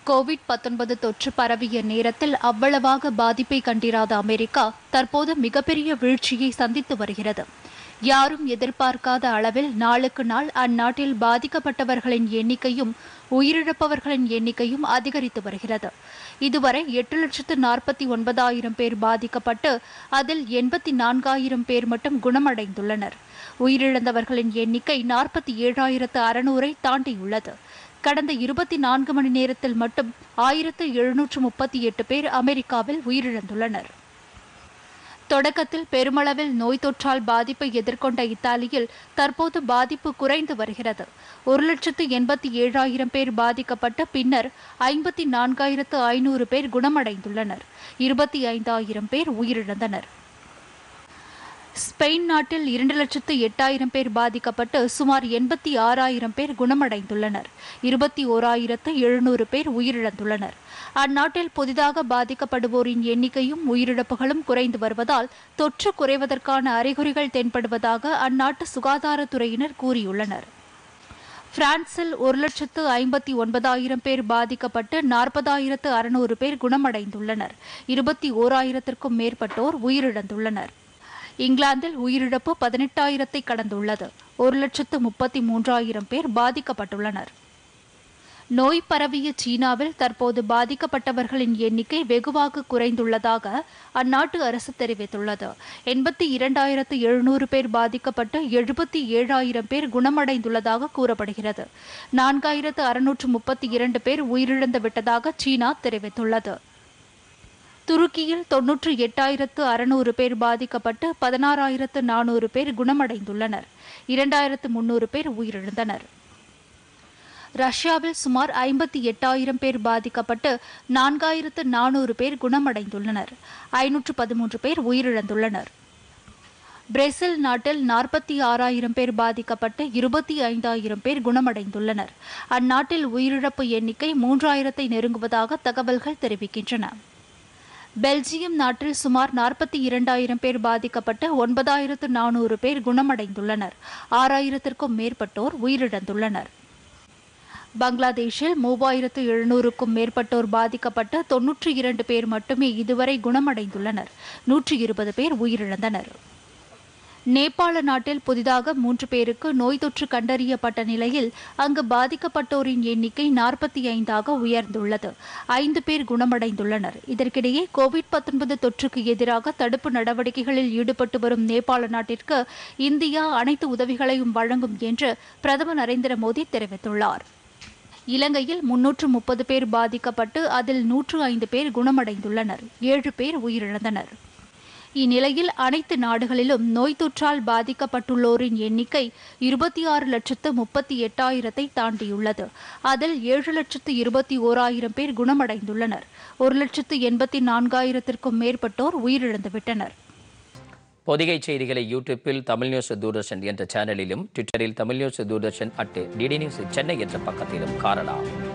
Covid 19 தொற்று பரவிய நேரத்தில் அவ்வளவாக பாதிப்பை கண்டிராத அமெரிக்கா தற்போது மிகப்பெரிய வீழ்ச்சியை சந்தித்து வருகிறது யாரும் எதிர்பார்க்காத அளவில் நாளுக்கு நாள் அந்நாட்டில் பாதிக்கப்பட்டவர்களின் எண்ணிக்கையும் உயிரிழப்பவர்களின் எண்ணிக்கையும் அதிகரித்து வருகிறது இதுவரை எட்டு லட்சத்து நாற்பத்தி ஒன்பதாயிரம் பேர் பாதிக்கப்பட்டு அதில் எண்பத்தி நான்காயிரம் பேர் மட்டும் குணமடைந்துள்ளனர் உயிரிழந்தவர்களின் எண்ணிக்கை நாற்பத்தி ஏழாயிரத்து அறுநூறை தாண்டியுள்ளது கடந்த இருபத்தி நான்கு மணி நேரத்தில் மட்டும் ஆயிரத்து எழுநூற்று முப்பத்தி எட்டு பேர் அமெரிக்காவில் உயிரிழந்துள்ளனர் தொடக்கத்தில் பெருமளவில் நோய் தொற்றால் பாதிப்பை எதிர்கொண்ட இத்தாலியில் தற்போது பாதிப்பு குறைந்து வருகிறது ஒரு லட்சத்து எண்பத்தி ஏழாயிரம் பேர் பாதிக்கப்பட்ட பின்னர் ஐம்பத்தி நான்காயிரத்து ஐநூறு பேர் குணமடைந்துள்ளனர் இருபத்தி ஐந்தாயிரம் பேர் உயிரிழந்தனர் ஸ்பெயின் நாட்டில் இரண்டு லட்சத்து எட்டாயிரம் பேர் பாதிக்கப்பட்டு சுமார் எண்பத்தி ஆறாயிரம் பேர் குணமடைந்துள்ளனர் இருபத்தி ஓராயிரத்து எழுநூறு பேர் உயிரிழந்துள்ளனர் அந்நாட்டில் புதிதாக பாதிக்கப்படுவோரின் எண்ணிக்கையும் உயிரிழப்புகளும் குறைந்து வருவதால் தொற்று குறைவதற்கான அறிகுறிகள் தென்படுவதாக அந்நாட்டு சுகாதாரத்துறையினர் கூறியுள்ளனர் பிரான்சில் ஒரு லட்சத்து ஐம்பத்தி ஒன்பதாயிரம் பேர் பாதிக்கப்பட்டு நாற்பதாயிரத்து அறுநூறு பேர் குணமடைந்துள்ளனர் இருபத்தி ஓராயிரத்திற்கும் மேற்பட்டோர் உயிரிழந்துள்ளனர் இங்கிலாந்தில் உயிரிழப்பு பதினெட்டாயிரத்தை கடந்துள்ளது ஒரு லட்சத்து முப்பத்தி மூன்றாயிரம் பேர் பாதிக்கப்பட்டுள்ளனர் நோய் பரவிய சீனாவில் தற்போது பாதிக்கப்பட்டவர்களின் எண்ணிக்கை வெகுவாக குறைந்துள்ளதாக அந்நாட்டு அரசு தெரிவித்துள்ளது எண்பத்தி இரண்டாயிரத்து எழுநூறு பேர் பாதிக்கப்பட்டு எழுபத்தி ஏழாயிரம் பேர் குணமடைந்துள்ளதாக கூறப்படுகிறது நான்காயிரத்து அறுநூற்று முப்பத்தி இரண்டு பேர் உயிரிழந்து விட்டதாக சீனா தெரிவித்துள்ளது துருக்கியில் தொன்னூற்று எட்டாயிரத்து அறுநூறு பேர் பாதிக்கப்பட்டு பதினாறாயிரத்து நானூறு பேர் குணமடைந்துள்ளனர் இரண்டாயிரத்து முன்னூறு பேர் உயிரிழந்தனர் ரஷ்யாவில் சுமார் ஐம்பத்தி எட்டாயிரம் பேர் பாதிக்கப்பட்டு நான்காயிரத்து நானூறு பேர் குணமடைந்துள்ளனர் ஐநூற்று பதிமூன்று பேர் உயிரிழந்துள்ளனர் பிரேசில் நாட்டில் நாற்பத்தி ஆறாயிரம் பேர் பாதிக்கப்பட்டு இருபத்தி ஐந்தாயிரம் பேர் குணமடைந்துள்ளனர் அந்நாட்டில் உயிரிழப்பு எண்ணிக்கை மூன்றாயிரத்தை நெருங்குவதாக தகவல்கள் தெரிவிக்கின்றன பெல்ஜியம் நாட்டில் சுமார் நாற்பத்தி இரண்டாயிரம் பேர் பாதிக்கப்பட்டு ஒன்பதாயிரத்து நானூறு பேர் குணமடைந்துள்ளனர் ஆறாயிரத்திற்கும் மேற்பட்டோர் உயிரிழந்துள்ளனர் பங்களாதேஷில் மூவாயிரத்து எழுநூறுக்கும் மேற்பட்டோர் பாதிக்கப்பட்டு தொன்னூற்றி இரண்டு பேர் மட்டுமே இதுவரை குணமடைந்துள்ளனர் நூற்றி இருபது பேர் உயிரிழந்தனர் நேபாள நாட்டில் புதிதாக மூன்று பேருக்கு நோய் தொற்று கண்டறியப்பட்ட நிலையில் அங்கு பாதிக்கப்பட்டோரின் எண்ணிக்கை நாற்பத்தி ஐந்தாக உயர்ந்துள்ளது ஐந்து பேர் குணமடைந்துள்ளனர் இதற்கிடையே கோவிட் தொற்றுக்கு எதிராக தடுப்பு நடவடிக்கைகளில் ஈடுபட்டு வரும் நேபாள நாட்டிற்கு இந்தியா அனைத்து உதவிகளையும் வழங்கும் என்று பிரதமர் நரேந்திர மோடி தெரிவித்துள்ளார் இலங்கையில் முன்னூற்று முப்பது பேர் பாதிக்கப்பட்டு அதில் நூற்று ஐந்து பேர் குணமடைந்துள்ளனர் ஏழு பேர் உயிரிழந்தனர் இந்நிலையில் அனைத்து நாடுகளிலும் நோய் தொற்றால் பாதிக்கப்பட்டுள்ளோரின் எண்ணிக்கை இருபத்தி ஆறு லட்சத்து முப்பத்தி எட்டாயிரத்தை தாண்டியுள்ளது அதில் ஏழு லட்சத்து இருபத்தி ஓராயிரம் பேர் குணமடைந்துள்ளனர் ஒரு லட்சத்து எண்பத்தி நான்காயிரத்திற்கும் மேற்பட்டோர் உயிரிழந்துவிட்டனர் பொதிகை செய்திகளை யூடியூப்பில் தமிழ் நியூஸ் தூர்தர்ஷன் என்ற சேனலிலும் ட்விட்டரில் Tamil news Doordarshan at DD news Chennai என்ற பக்கத்திலும் காணலாம்